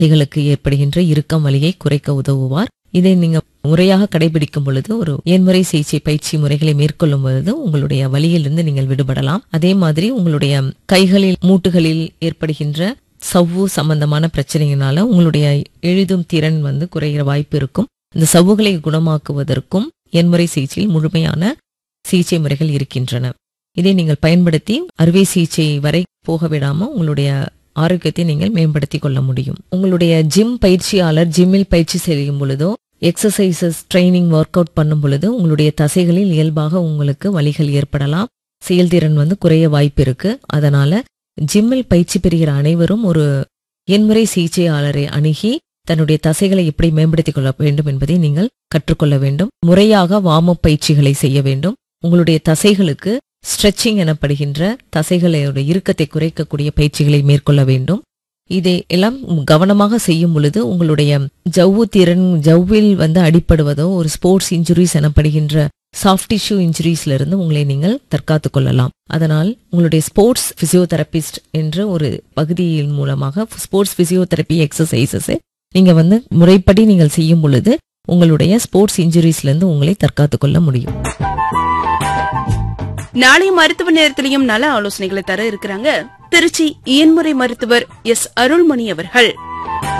கைகளுக்கு ஏற்படுகின்ற இறுக்கம் வலியை குறைக்க உதவுவார் இதை நீங்க முறையாக கடைபிடிக்கும் பொழுது ஒரு ஏன்முறை சிகிச்சை பயிற்சி முறைகளை மேற்கொள்ளும் பொழுது உங்களுடைய வலியிலிருந்து நீங்கள் விடுபடலாம் அதே மாதிரி உங்களுடைய கைகளில் மூட்டுகளில் ஏற்படுகின்ற சவ்வு சம்பந்தமான பிரச்சனையினால உங்களுடைய எழுதும் திறன் வந்து குறைகிற வாய்ப்பு இருக்கும் இந்த சவ்வுகளை குணமாக்குவதற்கும் எண்முறை சிகிச்சையில் முழுமையான சிகிச்சை முறைகள் இருக்கின்றன இதை நீங்கள் பயன்படுத்தி அறுவை சிகிச்சை வரை போக விடாம உங்களுடைய ஆரோக்கியத்தை நீங்கள் மேம்படுத்திக் கொள்ள முடியும் உங்களுடைய ஜிம் பயிற்சியாளர் ஜிம்மில் பயிற்சி செய்யும் பொழுதோ எக்ஸசைசஸ் ட்ரைனிங் ஒர்க் அவுட் பண்ணும் பொழுது உங்களுடைய தசைகளில் இயல்பாக உங்களுக்கு வலிகள் ஏற்படலாம் செயல்திறன் வந்து குறைய வாய்ப்பு இருக்கு அதனால ஜிம்மில் பயிற்சி பெறுகிற அனைவரும் ஒரு எண்முறை சிகிச்சையாளரை அணுகி தன்னுடைய தசைகளை எப்படி மேம்படுத்திக் கொள்ள வேண்டும் என்பதை நீங்கள் கற்றுக்கொள்ள வேண்டும் முறையாக வார்ம் அப் பயிற்சிகளை செய்ய வேண்டும் உங்களுடைய தசைகளுக்கு ஸ்ட்ரெச்சிங் எனப்படுகின்ற தசைகளோட இறுக்கத்தை குறைக்கக்கூடிய பயிற்சிகளை மேற்கொள்ள வேண்டும் இதை எல்லாம் கவனமாக செய்யும் பொழுது உங்களுடைய ஜவ்வு திறன் ஜவ்வில் வந்து அடிப்படுவதோ ஒரு ஸ்போர்ட்ஸ் இன்ஜுரிஸ் எனப்படுகின்ற சாஃப்ட் டிஷ்யூ இன்ஜுரிஸ்ல இருந்து உங்களை நீங்கள் தற்காத்துக் கொள்ளலாம் அதனால் உங்களுடைய ஸ்போர்ட்ஸ் பிசியோதெரபிஸ்ட் என்ற ஒரு பகுதியின் மூலமாக ஸ்போர்ட்ஸ் பிசியோதெரபி எக்ஸசைசஸ் நீங்க வந்து முறைப்படி நீங்கள் செய்யும் பொழுது உங்களுடைய ஸ்போர்ட்ஸ் இன்ஜுரிஸ்ல இருந்து உங்களை தற்காத்துக் கொள்ள முடியும் நாளைய மருத்துவ நேரத்திலையும் நல ஆலோசனைகளை தர இருக்கிறாங்க திருச்சி இயன்முறை மருத்துவர் எஸ் அருள்மணி அவர்கள்